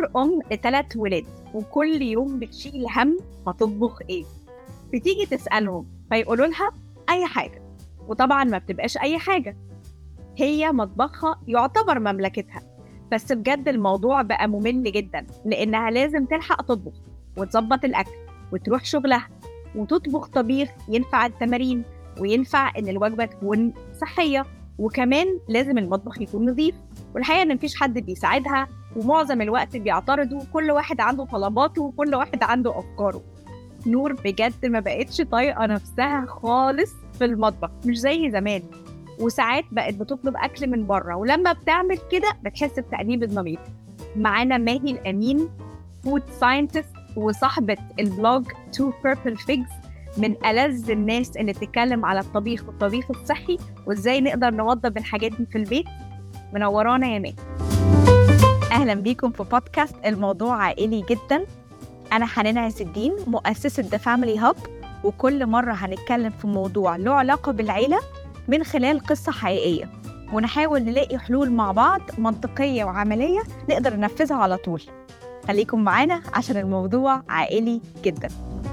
نور أم لثلاث ولاد وكل يوم بتشيل هم هتطبخ إيه بتيجي تسألهم فيقولوا لها أي حاجة وطبعا ما بتبقاش أي حاجة هي مطبخها يعتبر مملكتها بس بجد الموضوع بقى ممل جدا لأنها لازم تلحق تطبخ وتظبط الأكل وتروح شغلها وتطبخ طبيخ ينفع التمارين وينفع إن الوجبة تكون صحية وكمان لازم المطبخ يكون نظيف والحقيقة إن مفيش حد بيساعدها ومعظم الوقت بيعترضوا كل واحد عنده طلباته وكل واحد عنده أفكاره نور بجد ما بقتش طايقة نفسها خالص في المطبخ مش زي زمان وساعات بقت بتطلب أكل من بره ولما بتعمل كده بتحس بتأنيب الضمير معانا ماهي الأمين فود ساينتست وصاحبة البلوج تو بيربل فيجز من ألذ الناس اللي بتتكلم على الطبيخ والطبيخ الصحي وإزاي نقدر نوضب الحاجات دي في البيت منورانا يا ماهي اهلا بيكم في بودكاست الموضوع عائلي جدا انا حنان عز الدين مؤسسه ذا فاميلي هاب وكل مره هنتكلم في موضوع له علاقه بالعيله من خلال قصه حقيقيه ونحاول نلاقي حلول مع بعض منطقيه وعمليه نقدر ننفذها على طول خليكم معانا عشان الموضوع عائلي جدا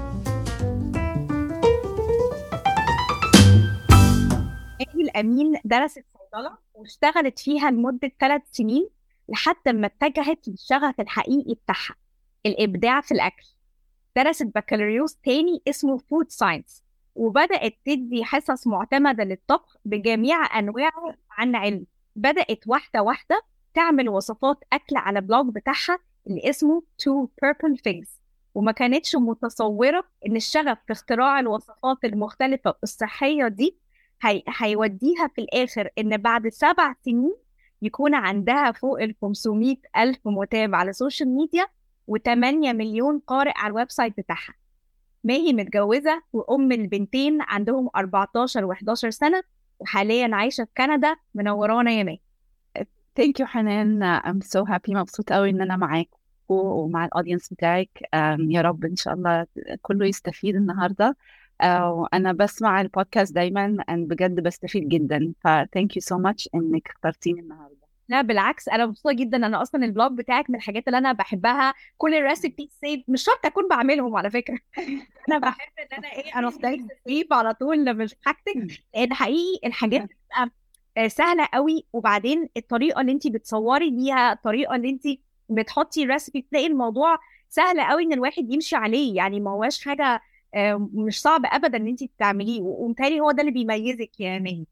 ماهي الأمين درست صيدلة واشتغلت فيها لمدة ثلاث سنين لحد ما اتجهت للشغف الحقيقي بتاعها الإبداع في الأكل درست بكالوريوس تاني اسمه فود ساينس وبدأت تدي حصص معتمدة للطبخ بجميع أنواعه عن علم بدأت واحدة واحدة تعمل وصفات أكل على بلوج بتاعها اللي اسمه Two Purple Figs وما كانتش متصورة إن الشغف في اختراع الوصفات المختلفة الصحية دي هي... هيوديها في الآخر إن بعد سبع سنين يكون عندها فوق ال 500 ألف متابع على السوشيال ميديا و8 مليون قارئ على الويب سايت بتاعها ماهي متجوزة وأم البنتين عندهم 14 و11 سنة وحاليا عايشة في كندا منورانا يا ماهي ثانك يو حنان I'm so happy مبسوطة قوي إن أنا معاكم ومع الأودينس بتاعك أم، يا رب إن شاء الله كله يستفيد النهاردة أه، وأنا بسمع البودكاست دايما and بجد بستفيد جدا ف thank you so much إنك اخترتيني النهاردة لا بالعكس انا مبسوطه جدا انا اصلا البلوج بتاعك من الحاجات اللي انا بحبها كل الريسيبيز سيف مش شرط اكون بعملهم على فكره انا بحب ان انا ايه انا سيف على طول مش حاجتك لان حقيقي الحاجات بتبقى آه، سهله قوي وبعدين الطريقه اللي انت بتصوري بيها الطريقه اللي انت بتحطي الريسيبي تلاقي الموضوع سهل قوي ان الواحد يمشي عليه يعني ما هواش حاجه آه، مش صعب ابدا ان انت تعمليه ومتهيألي هو ده اللي بيميزك يا ماهي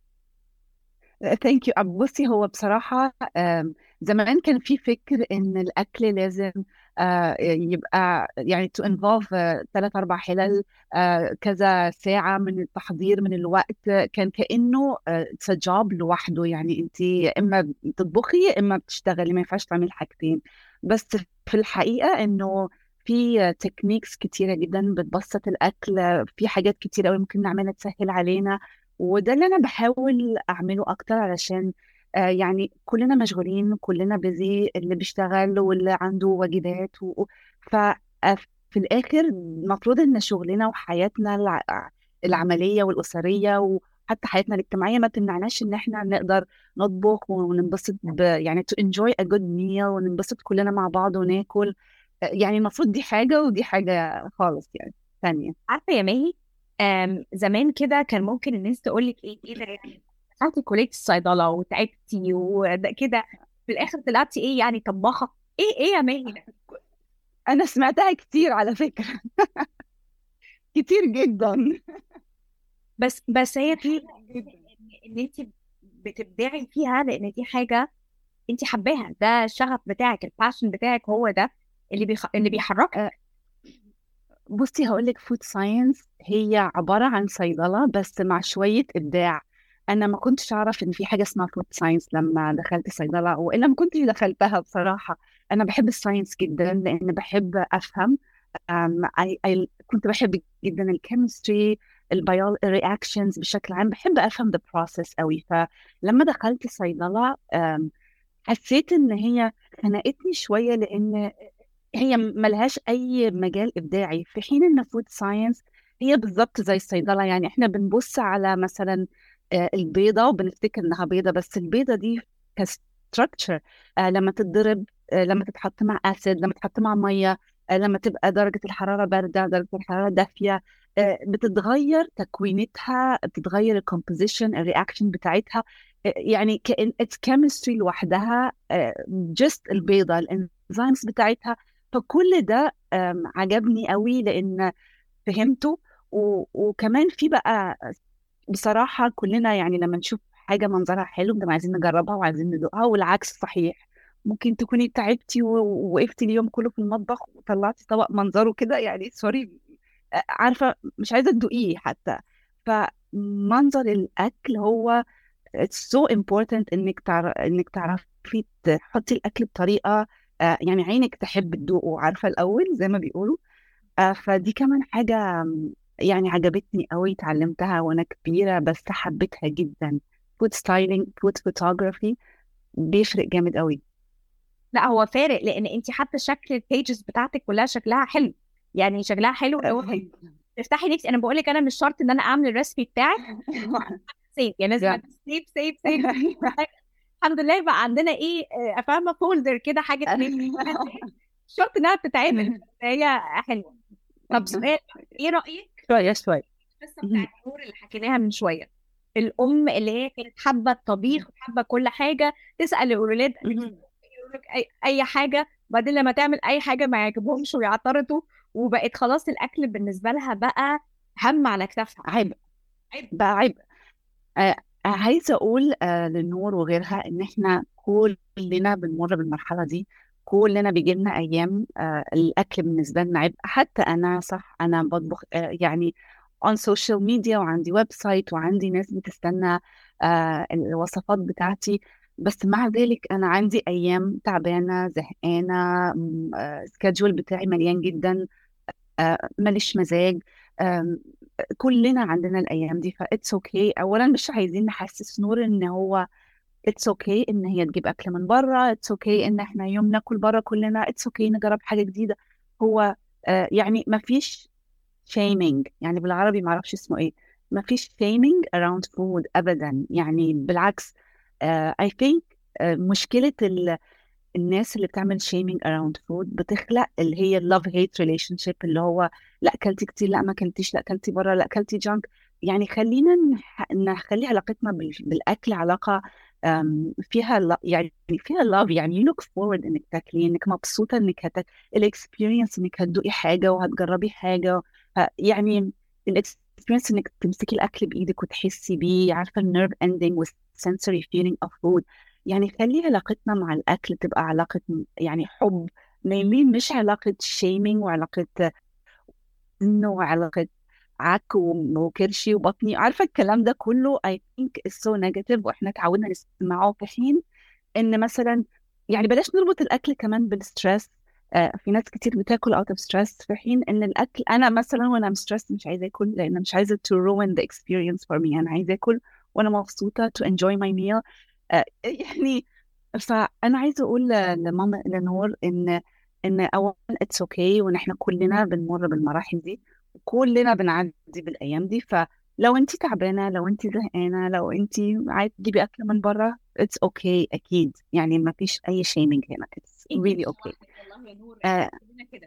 ثانك يو بصي هو بصراحة آم، زمان كان في فكر إن الأكل لازم آه، يبقى يعني to involve ثلاث أربع حلل آه، كذا ساعة من التحضير من الوقت كان كأنه آه، it's a job لوحده يعني أنت إما بتطبخي إما بتشتغلي ما ينفعش تعملي حاجتين بس في الحقيقة إنه في تكنيكس كتيرة جدا بتبسط الأكل في حاجات كتيرة أوي ممكن نعملها تسهل علينا وده اللي انا بحاول اعمله اكتر علشان آه، يعني كلنا مشغولين كلنا بيزي اللي بيشتغل واللي عنده واجبات و... ففي الاخر المفروض ان شغلنا وحياتنا الع... العمليه والاسريه وحتى حياتنا الاجتماعيه ما تمنعناش ان احنا نقدر نطبخ وننبسط ب... يعني to enjoy a good meal وننبسط كلنا مع بعض وناكل آه، يعني المفروض دي حاجه ودي حاجه خالص يعني ثانيه عارفه يا ماهي آم، زمان كده كان ممكن الناس تقول لك ايه ايه ده يعني دخلتي كليه الصيدله وتعبتي وده كده في الاخر طلعتي ايه يعني طباخه ايه ايه يا ماهي ده انا سمعتها كتير على فكره كتير جدا بس بس هي في ان إن انت بتبدعي فيها لان دي حاجه انت حباها ده الشغف بتاعك الباشن بتاعك هو ده اللي بيخ... اللي بيحركك بصي هقول لك فود ساينس هي عبارة عن صيدلة بس مع شوية إبداع أنا ما كنتش أعرف إن في حاجة اسمها فود ساينس لما دخلت صيدلة وإلا ما كنتش دخلتها بصراحة أنا بحب الساينس جدا لأن بحب أفهم أم I, I كنت بحب جدا الكيمستري البيول الرياكشنز بشكل عام بحب أفهم the process قوي فلما دخلت صيدلة أم، حسيت إن هي خنقتني شوية لأن هي ملهاش أي مجال إبداعي في حين إن فود ساينس هي بالظبط زي الصيدلة يعني إحنا بنبص على مثلا آه، البيضة وبنفتكر إنها بيضة بس البيضة دي كستراكشر لما تتضرب آه، لما تتحط مع اسيد لما تتحط مع ميه آه، لما تبقى درجه الحراره بارده درجه الحراره دافيه آه، بتتغير تكوينتها بتتغير الكومبوزيشن الرياكشن بتاعتها آه، يعني كأن اتس كيمستري لوحدها جست البيضه الانزيمز بتاعتها فكل ده آم، عجبني قوي لان فهمته و- وكمان في بقى بصراحة كلنا يعني لما نشوف حاجة منظرها حلو بنبقى عايزين نجربها وعايزين ندوقها والعكس صحيح ممكن تكوني تعبتي و- ووقفتي اليوم كله في المطبخ وطلعتي طبق منظره كده يعني سوري عارفة مش عايزة تدوقيه حتى فمنظر الأكل هو it's so important إنك تعرف إنك تعرفي تحطي الأكل بطريقة آه، يعني عينك تحب تدوقه عارفة الأول زي ما بيقولوا آه، فدي كمان حاجة م، يعني عجبتني قوي اتعلمتها وانا كبيرة بس حبيتها جدا فود ستايلينج فود فوتوغرافي بيفرق جامد قوي لا هو فارق لان انت حتى شكل البيجز بتاعتك كلها شكلها حلو يعني شكلها حلو اللي هو تفتحي نفسي انا بقول لك انا مش شرط ان انا اعمل الريسبي بتاعك سيف يعني لازم يعني. سيف سيف سيف الحمد لله بقى عندنا ايه آه، فاهمه فولدر كده حاجه تنام مش شرط انها بتتعمل بس هي حلوه طب سؤال ايه رايك شوية شوية القصه بتاعت نور اللي حكيناها من شويه الام اللي هي كانت حابه الطبيخ وحابه كل حاجه تسال الاولاد يقولوا لك اي اي حاجه وبعدين لما تعمل اي حاجه ما يعجبهمش ويعترضوا وبقت خلاص الاكل بالنسبه لها بقى هم على كتافها عيب عيب. بقى عيب آه، عايزة أقول آه، للنور وغيرها إن إحنا كلنا بنمر بالمرحلة دي كلنا بيجي لنا أيام آه، الأكل بالنسبة لنا عبء حتى أنا صح أنا بطبخ آه، يعني on social media وعندي ويب سايت وعندي ناس بتستنى آه، الوصفات بتاعتي بس مع ذلك أنا عندي أيام تعبانة زهقانة سكادجول بتاعي مليان جدا آه، ماليش مزاج آم، كلنا عندنا الايام دي فاتس اوكي اولا مش عايزين نحسس نور ان هو اتس اوكي ان هي تجيب اكل من بره اتس اوكي ان احنا يوم ناكل بره كلنا اتس اوكي نجرب حاجه جديده هو آه، يعني ما فيش shaming يعني بالعربي ما اعرفش اسمه ايه ما فيش shaming around food ابدا يعني بالعكس آه، I think آه، مشكله ال الناس اللي بتعمل shaming around food بتخلق اللي هي love hate relationship اللي هو لا اكلتي كتير لا ما اكلتيش لا اكلتي بره لا اكلتي جانك يعني خلينا نح- نخلي علاقتنا بال- بالاكل علاقه أم، فيها ل- يعني فيها love يعني you look forward انك تاكلي انك مبسوطه انك هت الاكسبيرينس انك هتدوقي حاجه وهتجربي حاجه ه- يعني الاكسبيرينس انك تمسكي الاكل بايدك وتحسي بيه عارفه النيرف اندنج والسنسوري فيلينج اوف فود يعني خلي علاقتنا مع الأكل تبقى علاقة يعني حب مين مش علاقة شيمينج وعلاقة إنه وعلاقة عك و- وكرشي وبطني عارفة الكلام ده كله I think is so negative وإحنا اتعودنا نسمعه في حين إن مثلا يعني بلاش نربط الأكل كمان بالستريس آه في ناس كتير بتاكل out of stress في حين إن الأكل أنا مثلا وأنا I'm stressed مش عايزة آكل لأن مش عايزة to ruin the experience for me أنا عايزة آكل وأنا مبسوطة to enjoy my meal آه، يعني فانا عايزه اقول ل- لماما لنور ان ان اولا اتس اوكي وان احنا كلنا بنمر بالمراحل دي كلنا بنعدي بالايام دي فلو انت تعبانه لو انت زهقانه لو انت عايزه تجيبي اكل من بره اتس اوكي اكيد يعني ما فيش اي شيمينج هنا اتس ريلي اوكي والله يا نور آه. كلنا كده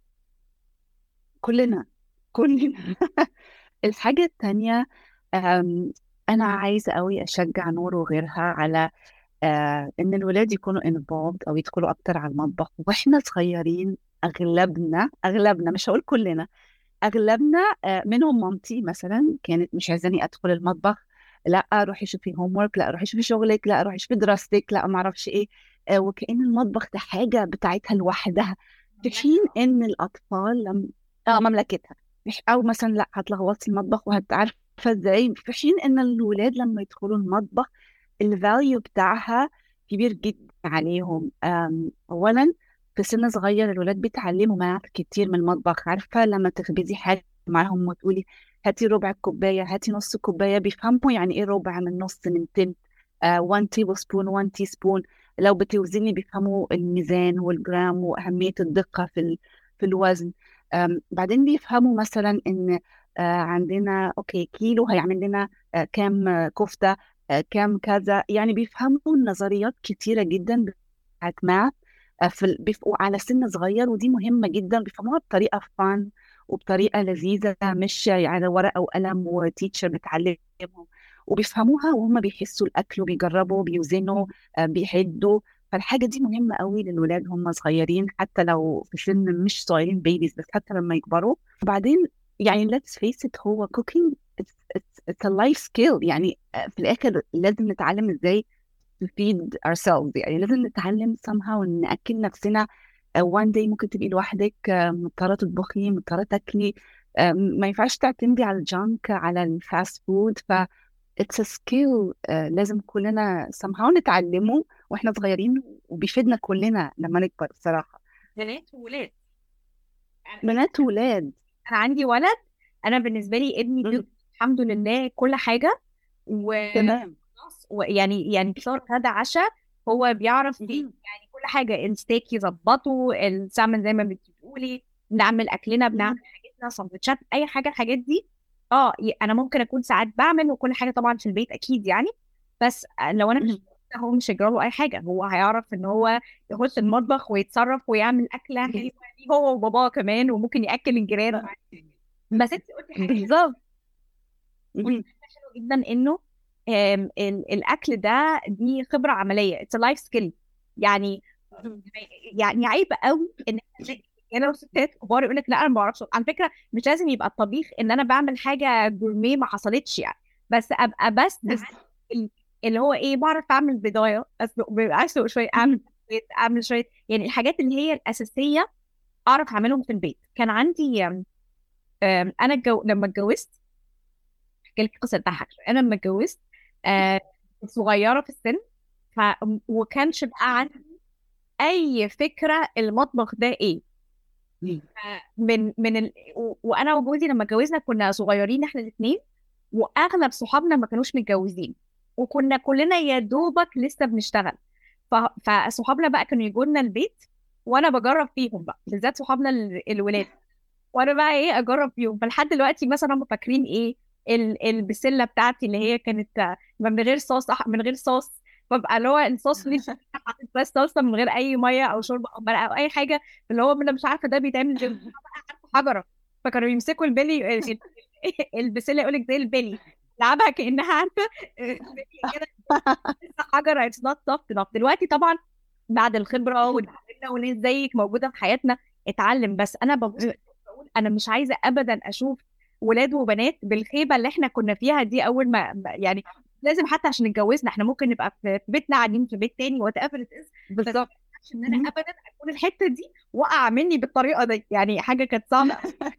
كلنا كلنا الحاجة التانية أم، أنا عايزة أوي أشجع نور وغيرها على آه، إن الولاد يكونوا involved أو يدخلوا أكتر على المطبخ وإحنا صغيرين أغلبنا أغلبنا مش هقول كلنا أغلبنا آه، منهم مامتي مثلا كانت مش عايزاني أدخل المطبخ لا روحي شوفي هوم ورك لا روحي شوفي شغلك لا روحي شوفي دراستك لا ما اعرفش ايه آه، وكأن المطبخ ده حاجة بتاعتها لوحدها في حين ان الاطفال لم اه مملكتها مش او مثلا لا هتلخبطي المطبخ وهتعرفي ازاي في حين ان الولاد لما يدخلوا المطبخ الفاليو بتاعها كبير جدا عليهم أم، اولا في سن صغير الولاد بيتعلموا معاك كتير من المطبخ عارفه لما تخبزي حاجه معاهم وتقولي هاتي ربع كوبايه هاتي نص كوبايه بيفهموا يعني ايه ربع من نص من تلت 1 تيبل سبون 1 تي سبون لو بتوزني بيفهموا الميزان والجرام واهميه الدقه في ال- في الوزن أم، بعدين بيفهموا مثلا ان آه، عندنا اوكي كيلو هيعمل لنا آه، كام آه، كفته آه، كام كذا يعني بيفهموا نظريات كتيره جدا بتاعت ماث آه، في ال- بيبقوا على سن صغير ودي مهمة جدا بيفهموها بطريقة فان وبطريقة لذيذة مش يعني ورقة وقلم وتيتشر بتعلمهم وبيفهموها وهم بيحسوا الأكل وبيجربوا بيوزنوا آه، بيحدوا فالحاجة دي مهمة قوي للولاد هم صغيرين حتى لو في سن مش صغيرين بيبيز بس حتى لما يكبروا وبعدين يعني let's face it هو cooking it's, it's, it's a life skill يعني آه، في الآخر لازم نتعلم ازاي to feed ourselves يعني لازم نتعلم somehow نأكل نفسنا uh, one day ممكن تبقي لوحدك uh, مضطرة تطبخي مضطرة تاكلي uh, ما ينفعش تعتمدي على الجانك على الفاست فود ف it's a skill uh, لازم كلنا somehow نتعلمه واحنا صغيرين وبيفيدنا كلنا لما نكبر بصراحة بنات وولاد بنات وولاد انا عندي ولد انا بالنسبه لي ابني مم. بيطبخ الحمد لله كل حاجه و تمام ويعني يعني فطار غدا عشاء هو بيعرف في مم. يعني كل حاجه الستيك يظبطه السمن زي ما بتقولي نعمل اكلنا بنعمل حاجتنا سندوتشات اي حاجه الحاجات دي اه ي- انا ممكن اكون ساعات بعمل وكل حاجه طبعا في البيت اكيد يعني بس لو انا مش مم. هو مش هيجرى له اي حاجه هو هيعرف ان هو يخش المطبخ ويتصرف ويعمل اكله حلوه ليه هو وباباه كمان وممكن ياكل الجيران بس انت قلتي حاجه بالظبط مم. حلوه جدا انه آم، ال- الاكل ده دي خبره عمليه اتس لايف سكيل يعني يعني عيب قوي ان احنا نلاقي رجاله وستات كبار يقول لك لا انا ما بعرفش على فكره مش لازم يبقى الطبيخ ان انا بعمل حاجه جورميه ما حصلتش يعني بس ابقى بس ال- اللي هو ايه بعرف اعمل بضايه اسلق اسلق شويه اعمل شوية اعمل شويه يعني الحاجات اللي هي الاساسيه اعرف اعملهم في البيت كان عندي آم، آم، انا الجو... لما اتجوزت احكي لك قصه تضحك شويه انا لما اتجوزت آه، كنت صغيره في السن ف... وكانش بقى عندي اي فكره المطبخ ده ايه مم. من من ال... و... وانا وجوزي لما اتجوزنا كنا صغيرين احنا الاثنين واغلب صحابنا ما كانوش متجوزين وكنا كلنا يا دوبك لسه بنشتغل ف... فصحابنا بقى كانوا يجوا لنا البيت وانا بجرب فيهم بقى بالذات صحابنا ال... الولاد وانا بقى ايه اجرب فيهم فلحد دلوقتي مثلا هم فاكرين ايه ال... البسله بتاعتي اللي هي كانت آه، من غير صوص أح- من غير صوص ببقى اللي هو الصوص مش حاطط بس صلصه من غير اي ميه او شوربه او مرقه او اي حاجه اللي هو انا مش عارفه ده بيتعمل ازاي أنا بقى عارفه حجره فكانوا يمسكوا البلي ال- ال- البسله يقول لك زي البلي لعبها كانها عارفه آه، بلي كده لسه حجره اتس نوت سوفت انف دلوقتي طبعا بعد الخبره واتعلمنا وناس زيك موجوده في حياتنا اتعلم بس انا ببص بقول انا مش عايزه ابدا اشوف ولاد وبنات بالخيبه اللي احنا كنا فيها دي اول ما ما- يعني لازم حتى عشان اتجوزنا احنا ممكن نبقى في في بيتنا قاعدين في بيت تاني وات ايفر بالظبط ان مم. انا ابدا اكون الحته دي وقع مني بالطريقه دي يعني حاجه كانت صعبه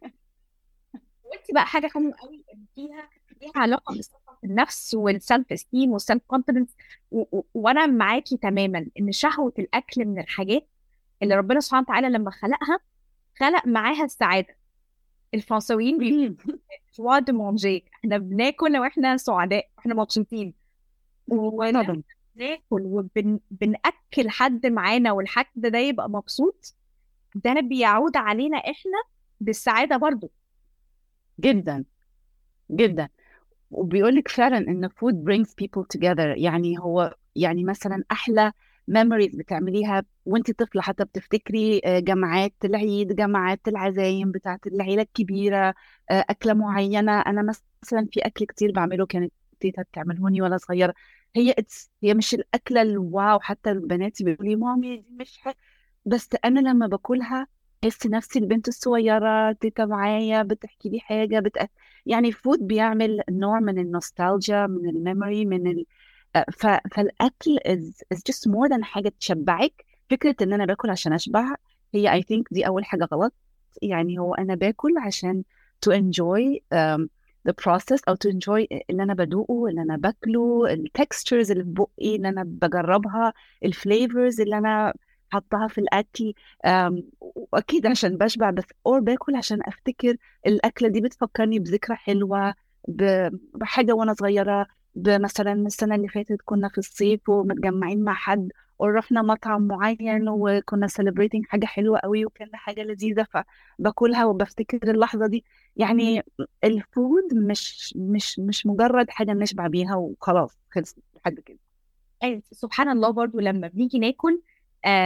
وانت بقى حاجه حلوه قوي ان فيها ليها علاقه بالثقه في النفس والسلف استيم والسلف كونفيدنس وانا معاكي تماما ان شهوه الاكل من الحاجات اللي ربنا سبحانه وتعالى لما خلقها خلق معاها السعاده الفرنساويين بيقولوا مم. جوا دو مونجي احنا بناكل واحنا سعداء واحنا مبسوطين ولما طبعا بناكل وبنأكل حد معانا والحد ده يبقى مبسوط ده بيعود علينا احنا بالسعادة برضو جدا جدا وبيقول لك فعلا ان food brings people together يعني هو يعني مثلا احلى memories بتعمليها وانت طفله حتى بتفتكري آه، جمعات العيد جمعات العزايم بتاعت العيله الكبيره آه، اكله معينه انا مثلا في اكل كتير بعمله كانت تيتا بتعملهوني وانا صغيره هي it's هي مش الاكله الواو حتى البنات بيقولوا لي مامي دي مش حلوة بس انا لما باكلها بحس نفسي البنت الصغيره تيتا معايا بتحكي لي حاجه بت... يعني الفود بيعمل نوع من النوستالجيا من الميموري من ال... آه، ف... فالاكل is, is just more than حاجه تشبعك فكره ان انا باكل عشان اشبع هي I think دي اول حاجه غلط يعني هو انا باكل عشان to enjoy um, the process او to enjoy اللي انا بدوقه اللي انا باكله التكستشرز اللي في بقي اللي انا بجربها الفليفرز اللي انا حطها في الاكل um, واكيد عشان بشبع بس اور باكل عشان افتكر الاكله دي بتفكرني بذكرى حلوه ب- بحاجه وانا صغيره مثلا السنه اللي فاتت كنا في الصيف ومتجمعين مع حد ورحنا مطعم معين وكنا celebrating حاجه حلوه قوي وكان حاجه لذيذه فباكلها وبفتكر اللحظه دي يعني الفود مش مش مش مجرد حاجه نشبع بيها وخلاص خلص لحد كده أيوة، سبحان الله برضو لما بنيجي ناكل أم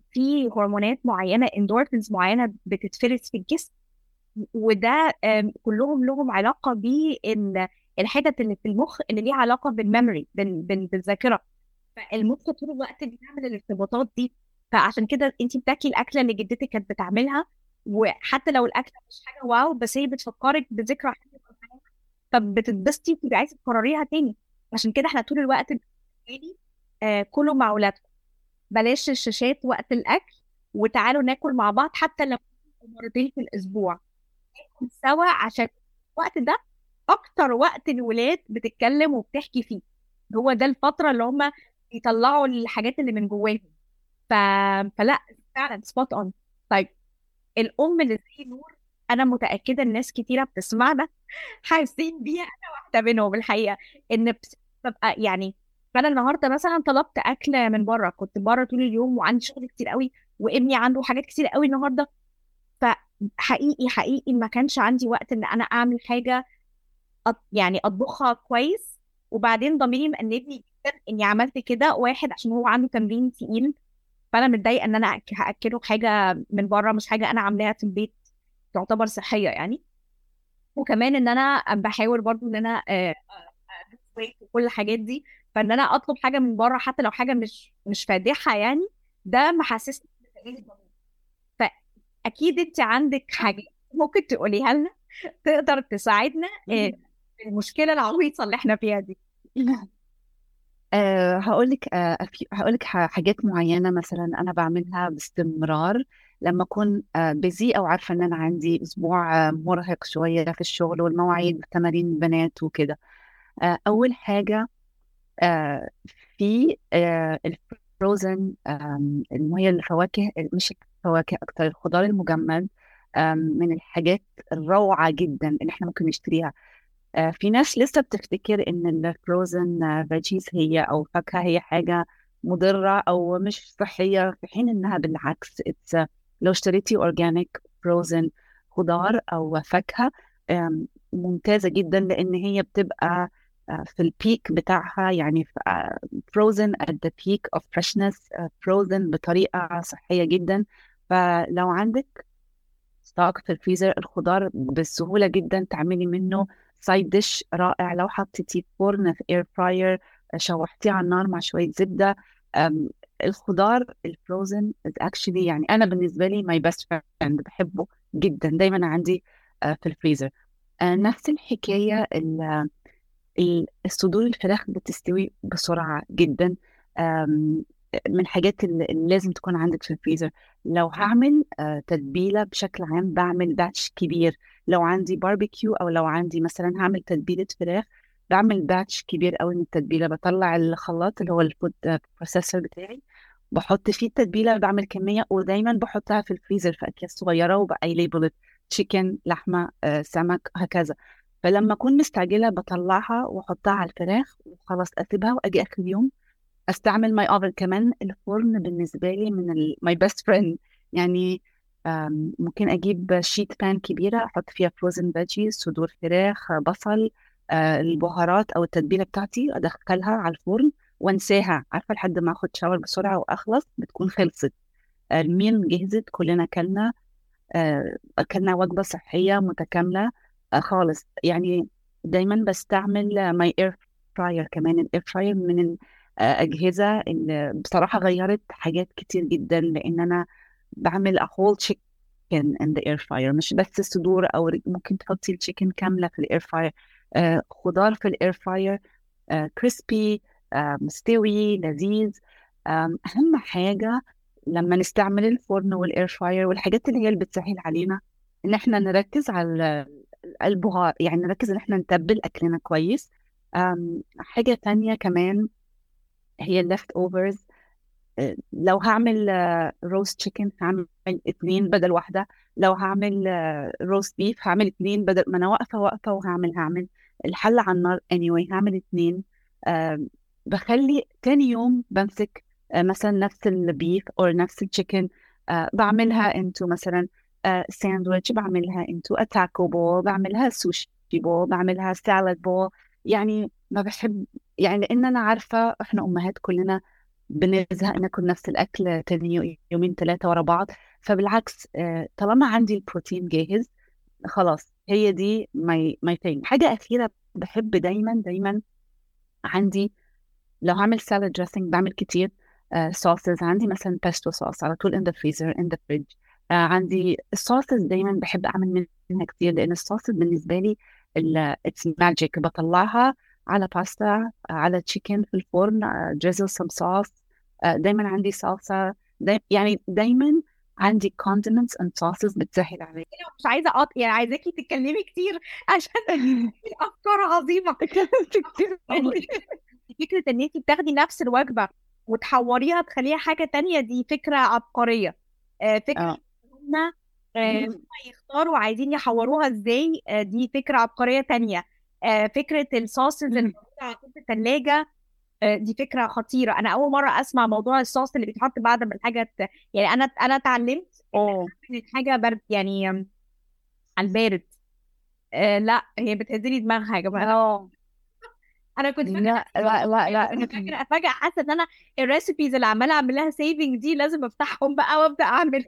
في هرمونات معينه اندورفينز معينه بتتفرز في الجسم وده آم، كلهم لهم علاقه بان الحتت اللي في المخ اللي ليها علاقه بالميموري بال- بال- بالذاكره فالمخ طول الوقت بيعمل الارتباطات دي فعشان كده انت بتاكلي الاكله اللي جدتك كانت بتعملها وحتى لو الاكله مش حاجه واو بس هي بتفكرك بذكرى حلوه في حياتك فبتتبسطي وبتبقي عايزه تكرريها تاني عشان كده احنا طول الوقت بنقولي آه كلوا مع اولادكم بلاش الشاشات وقت الاكل وتعالوا ناكل مع بعض حتى لو مرتين في الاسبوع ناكل سوا عشان الوقت ده اكتر وقت الولاد بتتكلم وبتحكي فيه هو ده الفتره اللي هم يطلعوا الحاجات اللي من جواهم ف... فلا فعلا سبوت اون طيب الام اللي زي نور انا متاكده ان ناس كتيره بتسمعنا حاسين بيها انا واحده منهم الحقيقه ان بس- ببقى يعني انا النهارده مثلا طلبت اكل من بره كنت بره طول اليوم وعندي شغل كتير قوي وابني عنده حاجات كتير قوي النهارده فحقيقي حقيقي ما كانش عندي وقت ان انا اعمل حاجه أط... يعني اطبخها كويس وبعدين ضميري مأنبني جدا اني عملت كده واحد عشان هو عنده تمرين تقيل فانا متضايقه ان انا أك- هاكله حاجه من بره مش حاجه انا عاملاها في البيت تعتبر صحيه يعني وكمان ان انا بحاول برضو ان انا آه، ألبس كويس وكل الحاجات دي فان انا اطلب حاجه من بره حتى لو حاجه مش مش فادحه يعني ده محسسني بتأنيب الضمير فاكيد انت عندك حاجه ممكن تقوليها لنا تقدر تساعدنا آه، في المشكله العويصه اللي احنا فيها دي أه هقول لك أه هقول لك حاجات معينة مثلا أنا بعملها باستمرار لما أكون بيزي أو عارفة إن أنا عندي أسبوع آه، مرهق شوية في الشغل والمواعيد تمارين البنات وكده أه أول حاجة أه في أه الفروزن آم، اللي هي الفواكه مش الفواكه أكتر الخضار المجمد آم، من الحاجات الروعة جدا اللي احنا ممكن نشتريها آه، في ناس لسه بتفتكر ان الفروزن فيجيز هي او فاكهة هي حاجة مضرة او مش صحية في حين انها بالعكس it's لو اشتريتي اورجانيك فروزن خضار او فاكهة آم، ممتازة جدا لان هي بتبقى آه، في البيك بتاعها يعني فروزن at the peak of freshness فروزن بطريقة صحية جدا فلو عندك ستوك في الفريزر الخضار بسهولة جدا تعملي منه سايد ديش رائع لو حطيتيه في فرن في اير فراير شوحتيه على النار مع شوية زبدة أم، الخضار الفروزن اكشلي يعني انا بالنسبة لي ماي بيست فريند بحبه جدا دايما عندي آه، في الفريزر آه، نفس الحكاية ال- ال- الصدور الفراخ بتستوي بسرعة جدا أم، من الحاجات اللي اللي لازم تكون عندك في الفريزر لو هعمل آه، تتبيلة بشكل عام بعمل باتش كبير لو عندي باربيكيو أو لو عندي مثلا هعمل تتبيلة فراخ بعمل باتش كبير قوي من التتبيلة بطلع الخلاط اللي هو الفود بروسيسور بتاعي بحط فيه التتبيلة بعمل كمية ودايما بحطها في الفريزر في أكياس صغيرة وبقى ليبل تشيكن لحمة آه، سمك هكذا فلما أكون مستعجلة بطلعها وأحطها على الفراخ وخلاص أسيبها وأجي آخر اليوم استعمل ماي اوفن كمان الفرن بالنسبه لي من ماي بيست فريند يعني آم، ممكن اجيب شيت بان كبيره احط فيها فروزن فيجيز صدور فراخ بصل آه، البهارات او التتبيله بتاعتي ادخلها على الفرن وانساها عارفه لحد ما اخد شاور بسرعه واخلص بتكون خلصت آه، الميل جهزت كلنا اكلنا آه، اكلنا وجبه صحيه متكامله آه، خالص يعني دايما بستعمل ماي اير فراير كمان الاير فراير من الأجهزة اللي بصراحة غيرت حاجات كتير جدا لأن أنا بعمل a whole chicken in the air fryer مش بس صدور أو رج- ممكن تحطي التشيكن كاملة في الاير فراير آه خضار في الاير فراير آه كريسبي آه مستوي لذيذ آم، أهم حاجة لما نستعمل الفرن والاير فراير والحاجات اللي هي اللي بتسهل علينا إن احنا نركز على البهار يعني نركز إن احنا نتبل أكلنا كويس آم، حاجة تانية كمان هي الليفت اوفرز لو هعمل روست تشيكن هعمل اتنين بدل واحدة لو هعمل روست بيف هعمل اتنين بدل ما انا واقفة واقفة وهعمل هعمل الحلة على النار anyway هعمل اتنين آم، بخلي تاني يوم بمسك آه، مثلا نفس البيف او نفس التشيكن بعملها انتو مثلا ساندويتش بعملها انتو اتاكو بول بعملها سوشي بول بعملها سالاد بول يعني ما بحب يعني لان انا عارفه احنا امهات كلنا بنزهق ناكل نفس الاكل تاني يومين ثلاثه ورا بعض فبالعكس آه، طالما عندي البروتين جاهز خلاص هي دي ماي ماي ثينج حاجه اخيره بحب دايما دايما عندي لو هعمل سالاد دريسنج بعمل كتير صوصز عندي مثلا بيستو صوص على طول ان ذا فريزر ان ذا فريج عندي الصوصز دايما بحب اعمل منها كتير لان الصوصز بالنسبه لي اتس ماجيك بطلعها على باستا على تشيكن في الفرن دريزل سم صوص دايما عندي صلصه داي يعني دايما عندي condiments and sauces بتسهل عليا مش عايزه اقط يعني عايزاكي تتكلمي كتير عشان الافكار عظيمه كتير فكره ان انت بتاخدي نفس الوجبه وتحوريها تخليها حاجه تانية دي فكره عبقريه آه، فكره اه هم آه، هم يختاروا عايزين يحوروها ازاي آه، دي فكره عبقريه تانية آه، فكره الصوصز اللي مم. موجوده على طول في الثلاجه دي فكره خطيره انا اول مره اسمع موضوع الصوص اللي بيتحط بعد ما الحاجه ت... يعني انا انا اتعلمت اه ان الحاجه برد يعني آم، على البارد آه لا هي بتهدلي دماغها يا جماعه اه انا كنت فاكره لا لا لا لا انا فاكره فجاه حاسه ان انا الريسيبيز اللي عماله اعمل لها سيفنج دي لازم افتحهم بقى وابدا اعمل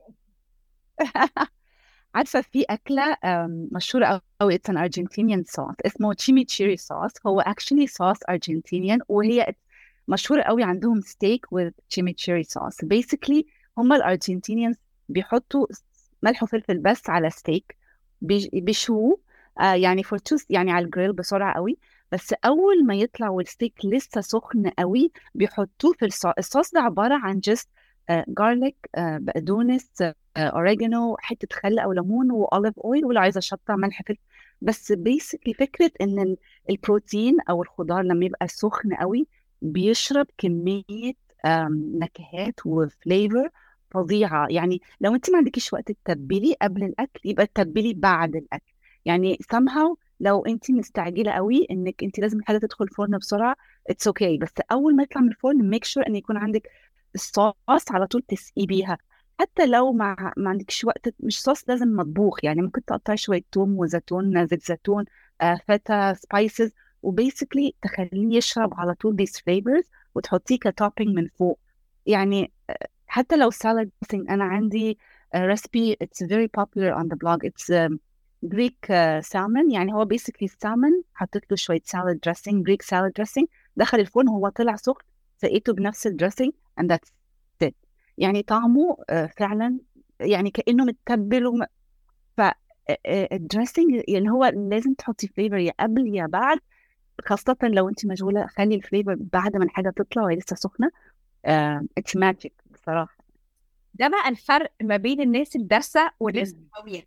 عارفة في أكلة آم، مشهورة أوي it's an Argentinian sauce اسمه chimichurri sauce هو actually sauce Argentinian وهي مشهورة أوي عندهم steak with chimichurri sauce basically هم الأرجنتينيانز بيحطوا ملح وفلفل بس على ستيك بيشووه آه يعني for two يعني على الجريل بسرعة أوي بس أول ما يطلع والستيك لسه سخن أوي بيحطوه في الصوص الصوص ده عبارة عن just جارليك بقدونس اوريجانو حته خل او ليمون واوليف اويل ولو عايزه شطه ملح فلفل بس بيسكلي فكره ان ال- البروتين او الخضار لما يبقى سخن قوي بيشرب كميه آم، نكهات وفليفر فظيعه يعني لو انت ما عندكيش وقت تتبلي قبل الاكل يبقى تتبلي بعد الاكل يعني somehow لو انت مستعجله قوي انك انت لازم الحاجه تدخل الفرن بسرعه اتس اوكي okay. بس اول ما يطلع من الفرن ميك شور ان يكون عندك الصوص على طول تسقي بيها حتى لو ما ما عندكش وقت مش صوص لازم مطبوخ يعني ممكن تقطعي شوية توم وزيتون زيت زيتون آه فتا سبايسز وبيسكلي تخليه يشرب على طول these flavors وتحطيه كتوبينج من فوق يعني آه، حتى لو salad dressing أنا عندي uh, recipe it's very popular on the blog it's um, Greek uh, salmon يعني هو basically salmon حطيت له شوية salad dressing Greek salad dressing دخل الفرن هو طلع سخن سقيته بنفس الدريسنج and that's it يعني طعمه آه، فعلا يعني كأنه متبل وم... ف الدريسنج يعني هو لازم تحطي فليفر يا قبل يا بعد خاصة لو انت مشغولة خلي الفليفر بعد ما الحاجة تطلع وهي لسه سخنة اتس ماجيك بصراحة ده بقى الفرق ما بين الناس الدارسه والناس الهاويه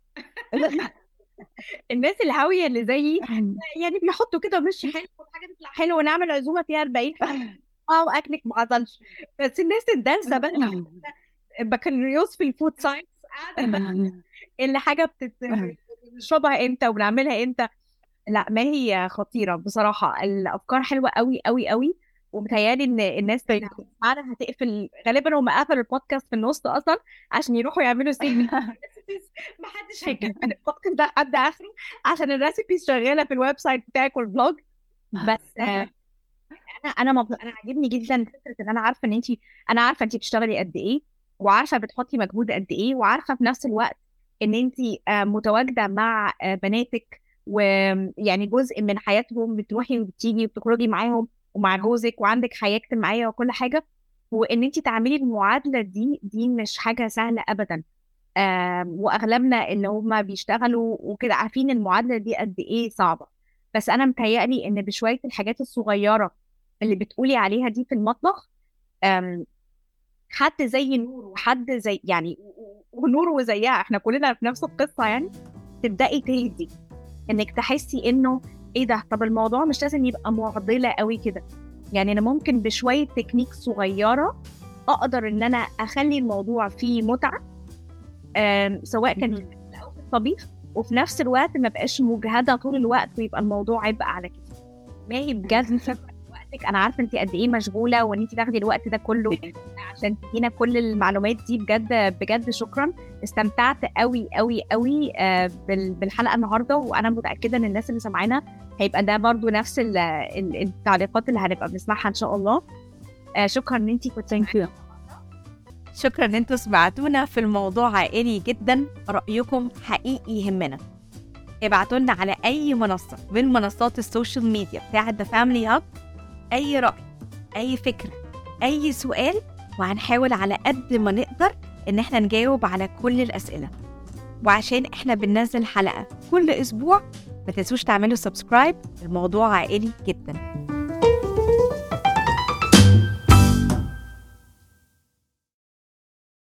الناس الهاويه اللي زيي يعني بيحطوا كده وش حلو والحاجه تطلع حلوه ونعمل عزومه فيها 40 حاجه اه واكلك ما حصلش بس الناس الدارسه بقى بكالوريوس في الفود ساينس قاعده اللي حاجه بتت- بنشربها امتى وبنعملها امتى لا ما هي خطيره بصراحه الافكار حلوه قوي قوي قوي ومتهيالي ان الناس اللي هتسمعنا هتقفل غالبا هم قفلوا البودكاست في النص اصلا عشان يروحوا يعملوا سيف ما حدش هيكمل البودكاست ده لحد اخره عشان الريسيبيز شغاله في الويب سايت بتاعك والبلوج بس آه، انا انا مبسوط انا عاجبني جدا فكره ان انا عارفه ان انت انا عارفه انت بتشتغلي قد ايه وعارفه بتحطي مجهود قد ايه وعارفه في نفس الوقت ان انت متواجده مع آه، بناتك ويعني جزء من حياتهم بتروحي وبتيجي وبتخرجي معاهم ومع جوزك وعندك حياه اجتماعيه وكل حاجه وان انت تعملي المعادله دي دي مش حاجه سهله ابدا آم، واغلبنا اللي هم بيشتغلوا وكده عارفين المعادله دي قد ايه صعبه بس انا متهيألي ان بشويه الحاجات الصغيره اللي بتقولي عليها دي في المطبخ آم، حد زي نور وحد زي يعني ونور وزيها احنا كلنا في نفس القصه يعني تبدأي تهدي انك تحسي انه ايه ده طب الموضوع مش لازم يبقى معضله قوي كده يعني انا ممكن بشويه تكنيك صغيره اقدر ان انا اخلي الموضوع فيه متعه آم، سواء كان في الأكل او في الطبيخ وفي نفس الوقت ما بقاش مجهده طول الوقت ويبقى الموضوع عبء على كده ما هي بجد شكرا لوقتك انا عارفه انت قد ايه مشغوله وان انت تاخدي الوقت ده كله عشان تدينا كل المعلومات دي بجد بجد شكرا استمتعت قوي قوي قوي آه، بال- بالحلقه النهارده وانا متاكده ان الناس اللي سامعانا هيبقى ده برضو نفس ال- ال- التعليقات اللي هنبقى بنسمعها ان شاء الله آه شكرا ان انت كنت ثانك يو شكرا ان انتوا سمعتونا في الموضوع عائلي جدا رايكم حقيقي يهمنا ابعتوا لنا على اي منصه من منصات السوشيال ميديا بتاعه ذا فاميلي هاب اي راي اي فكره اي سؤال وهنحاول على قد ما نقدر ان احنا نجاوب على كل الاسئله وعشان احنا بننزل حلقه كل اسبوع ما تنسوش تعملوا سبسكرايب الموضوع عائلي جدا